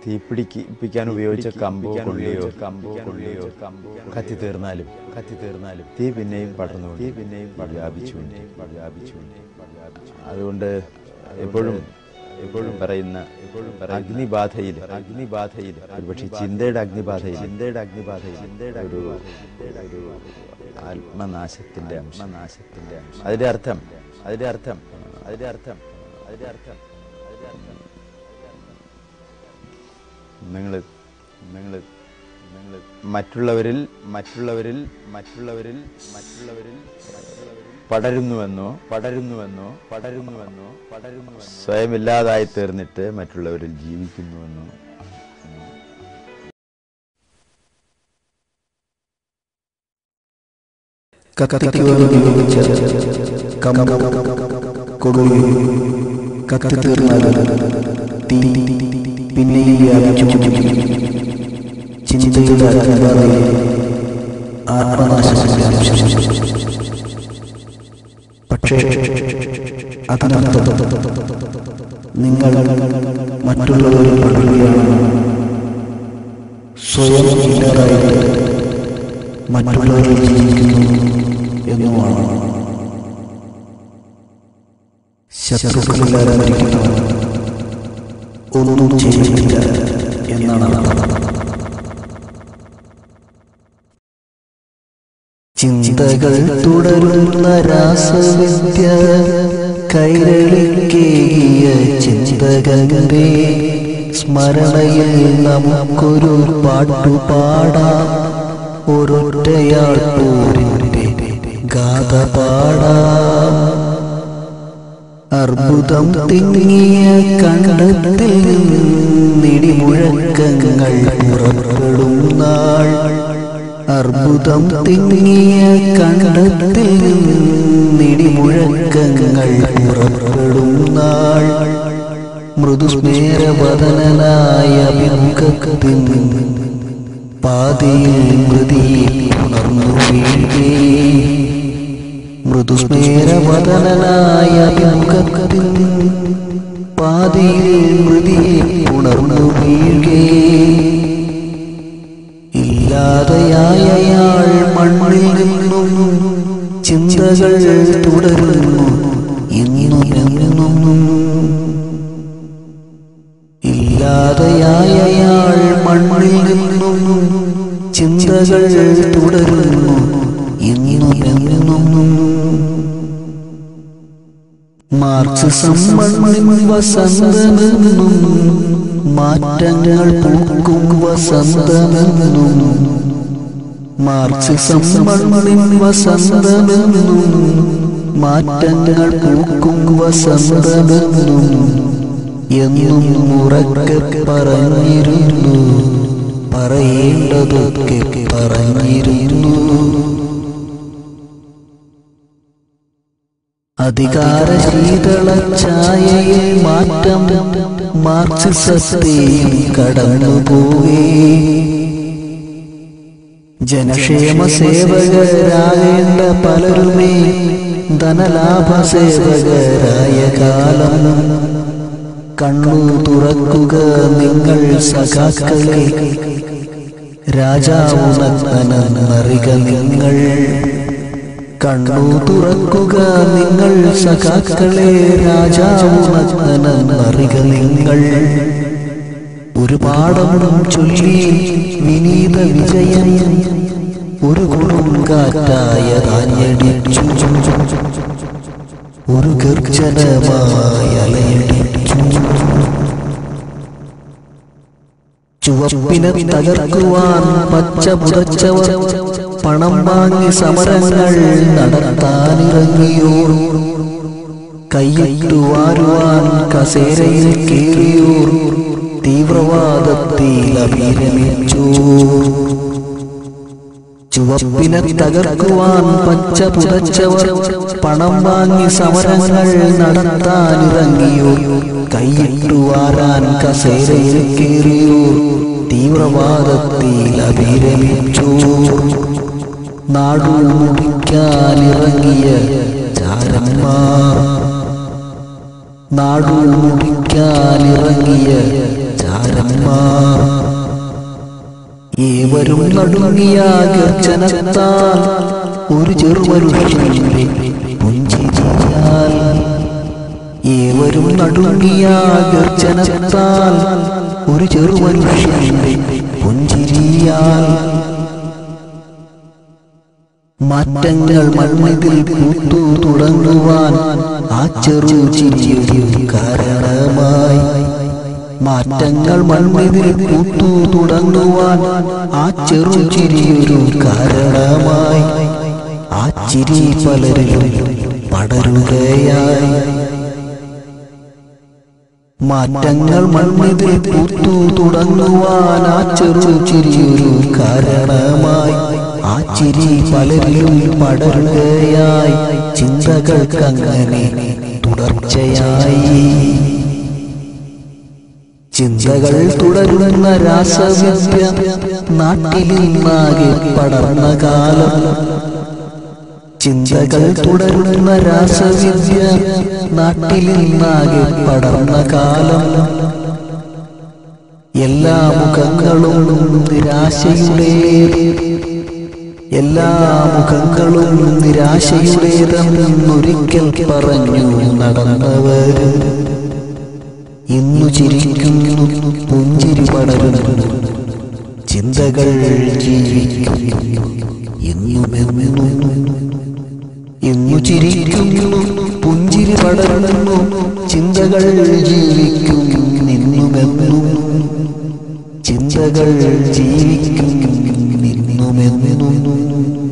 തീപിടിപ്പിക്കാൻ ഉപയോഗിച്ച കമ്പോ കൊള്ളിയോ കമ്പോ കൊള്ളിയോ കത്തി തീർന്നാലും കത്തി തീർന്നാലും തീ പിന്നെയും പടർന്നു തീ പിന്നെയും വ്യാപിച്ചു വ്യാപിച്ചു അതുകൊണ്ട് എപ്പോഴും എപ്പോഴും പറയുന്ന എപ്പോഴും അഗ്നിബാധയിൽ അഗ്നിബാധയിൽ ഒരുപക്ഷെ ചിന്തയുടെ അഗ്നിബാധയിൽ ചിന്തയുടെ അഗ്നിബാധയിൽ ചിന്തയുടെ ഒരു ഒരു ആത്മനാശത്തിന്റെ ആത്മനാശത്തിന്റെ അംശം അതിന്റെ അർത്ഥം അതിന്റെ അർത്ഥം അതിന്റെ അർത്ഥം അതിന്റെ അർത്ഥം അതിന്റെ അർത്ഥം നിങ്ങൾ നിങ്ങൾ നിങ്ങൾ മറ്റുള്ളവരിൽ മറ്റുള്ളവരിൽ മറ്റുള്ളവരിൽ മറ്റുള്ളവരിൽ പടരുന്നുവെന്നോ പടരുന്നുവെന്നോ പടരുന്നുവെന്നോ പടരുന്നുവെന്നോ സ്വയം ഇല്ലാതായി തീർന്നിട്ട് മറ്റുള്ളവരിൽ ജീവിക്കുന്നുവെന്നോ കത്തിക്കുവാൻ ഉപയോഗിച്ച കമ്പ് കൊടുങ്ങി കത്തിത്തീർന്നാലും തീ പിന്നെയും വ്യാപിച്ചുകൊണ്ടിരിക്കും ചിന്തയുടെ അജ്ഞാതയെ ആത്മനാശത്തിന്റെ അംശം പക്ഷേ അതിനർത്ഥം നിങ്ങൾ മറ്റുള്ളവരിൽ പെടുകയാണ് സ്വയം ഇല്ലാതായിട്ട് മറ്റുള്ളവരിൽ ജീവിക്കുന്നു എന്നുമാണ് ശത്രുക്കളില്ലാതിരിക്കുന്നവർ ഒന്നും ചെയ്യുന്നില്ല എന്നാണ് അർത്ഥം ചിന്തകൾ തുടരുന്ന രാസവിദ്യ കൈരളിക്കേകിയ ചിന്തകന്റെ സ്മരണയിൽ നമുക്കൊരു പാട്ടുപാടാം ഒരൊറ്റയാൾ പോരിന്റെ ഗാഥ പാടാം അർബുദം തിങ്ങിയ കണ്ടത്തിൽ നിടിമുഴക്കങ്ങൾ പുറപ്പെടും നാൾ അർബുദം തിങ്ങിയ കണ്ടത്തിൽ നിടിമുഴക്കങ്ങൾ പുറപ്പെടും നാൾ മൃദുസ്മേരവദനായ അഭിമുഖത്തിൻ പാതിയിൽ മൃതിയെ ഉണർന്നു വീഴ്കേ മൃദുസ്മേരവദനായ അഭിമുഖത്തിൻ പാതിയിൽ മൃതിയെ ഉണർന്നു വീഴ്കേ ഇല്ലാതെയായയാൾ മണ്ണിൽ നിന്നും ചിന്തകൾ തുടരുന്നു ഇന്നും എന്നും ഇല്ലാതെയായയാൾ മണ്ണിൽ നിന്നും ചിന്തകൾ തുടരുന്നു ഇന്നും എന്നും മാർക്സിസം മണ്ണിൽ വസന്തമെന്നും മാറ്റങ്ങൾ പൂക്കും വസന്തമെന്നും മാർക്സിസം മണ്ണിൽ വസന്തമെന്നും മാറ്റങ്ങൾ പൂക്കും വസന്തമെന്നും എന്നും ഉറക്കെ പറഞ്ഞിരുന്നു പറയേണ്ടതൊക്കെ പറഞ്ഞിരുന്നു അധികാര ശീതള ഛായയിൽ മാറ്റം മാർക്സിസത്തെയും കടന്നുപോയി ജനക്ഷേമ സേവകരാകേണ്ട പലരുമേ ധനലാഭ സേവകരായ കാലം കണ്ണു തുറക്കുക നിങ്ങൾ സഖാക്കളെ രാജാവു നഗ്നനെന്നറിക നിങ്ങൾ കണ്ണു തുറക്കുക നിങ്ങൾ സഖാക്കളെ രാജാവു നഗ്നനെന്നറിക നിങ്ങൾ ഒരു പാഠം ചൊല്ലി വിനീത വിജയൻ ഒരു കൊടുങ്കാറ്റായ താഞ്ഞടിച്ചു ഒരു ഗർജനമായ അലയടിച്ചു ചുവപ്പിനെ തകർക്കുവാൻ പച്ച പുതച്ചവർ പണം വാങ്ങി സമരങ്ങൾ നടത്താനിറങ്ങിയോർ കൈയിട്ടു വാരുവാൻ കസേരയിൽ കയറിയോർ തീവ്രവാദത്തിൽ അഭിരമിച്ചു ചുവപ്പിനെ തകർക്കുവാൻ പച്ച പുതച്ചവർ പണം വാങ്ങി സമരങ്ങൾ നടത്താനിറങ്ങിയോ കൈയിട്ടു വാരാൻ കസേരയിൽ കയറിയോ തീവ്രവാദത്തിൽ അഭിരമിച്ചു നാടു മുടിക്കാനിറങ്ങിയ ചാരന്മാർ നാടു മുടിക്കാനിറങ്ങിയ ചാരന്മാർ ഏവരും നടുങ്ങിയ ഗർജനത്താൽ ഒരു ചെറുമനുഷ്യന്റെ പുഞ്ചിരിയാൽ ഏവരും നടുങ്ങിയ ഗർജനത്താൽ ഒരു ചെറുമനുഷ്യന്റെ പുഞ്ചിരിയാൽ മാറ്റങ്ങൾ മണ്ണിതിൽ പൂത്തു തുടങ്ങുവാൻ ആ ചെറു ചിരിയൊരു കാരണമായി മാറ്റങ്ങൾ മണ്ണിതിൽ പൂത്തു തുടങ്ങുവാൻ ആ ചെറു ചിരിയൊരു കാരണമായി ആ ചിരി പലരിലും പടരുകയായി മാറ്റങ്ങൾ മണ്ണിതിൽ പൂത്തു തുടങ്ങുവാൻ ആ ചെറു ചിരിയൊരു കാരണമായി ആ ചിരി പലരിലും പടരുകയായി ചിന്തകൾക്കങ്ങനെ തുടർച്ചയായി ചിന്തകൾ തുടരുന്ന രാസവിദ്യ നാട്ടിലിന്നാകെ പടർന്ന കാലം ചിന്തകൾ തുടരുന്ന രാസവിദ്യ നാട്ടിലിന്നാകെ പടർന്ന കാലം എല്ലാ മുഖങ്ങളും നിരാശയുടെ എല്ലാ മുഖങ്ങളും നിരാശയുടേതെന്നൊരിക്കൽ പറഞ്ഞു നടന്നവര് ഇന്നു ചിരിക്കുന്നു പുഞ്ചിരി പടരുന്നു ചിന്തകൾ ജീവിക്കുന്നു എന്നുമെന്നും എന്നു ചിരിക്കുന്നു പുഞ്ചിരി പടരുന്നു ചിന്തകൾ ജീവിക്കും നിന്നുമെന്നും ചിന്തകൾ ജീവിക്കും നിന്നുമെന്നും